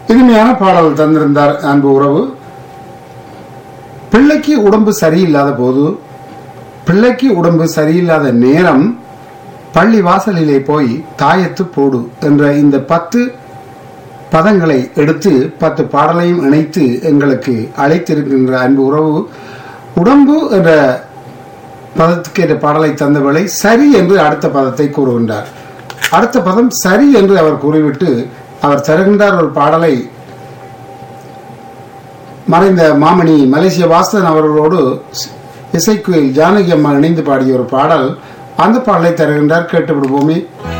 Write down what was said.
இனிமையான பாடல் தந்திருந்தார் அன்பு உறவு பிள்ளைக்கு உடம்பு சரியில்லாத போது பிள்ளைக்கு உடம்பு சரியில்லாத நேரம் பள்ளி வாசலிலே போய் தாயத்து போடு என்ற இந்த பத்து பதங்களை எடுத்து பத்து பாடலையும் இணைத்து எங்களுக்கு அழைத்திருக்கின்ற அன்பு உறவு உடம்பு என்ற பதத்துக்கு என்ற பாடலை தந்தவளை சரி என்று அடுத்த பதத்தை கூறுகின்றார் அடுத்த பதம் சரி என்று அவர் கூறிவிட்டு அவர் தருகின்றார் ஒரு பாடலை மறைந்த மாமணி மலேசிய வாசன் அவர்களோடு இசைக்குயில் ஜானகி அம்மா இணைந்து பாடிய ஒரு பாடல் அந்த பாடலை தருகின்றார் கேட்டு விடுவோமே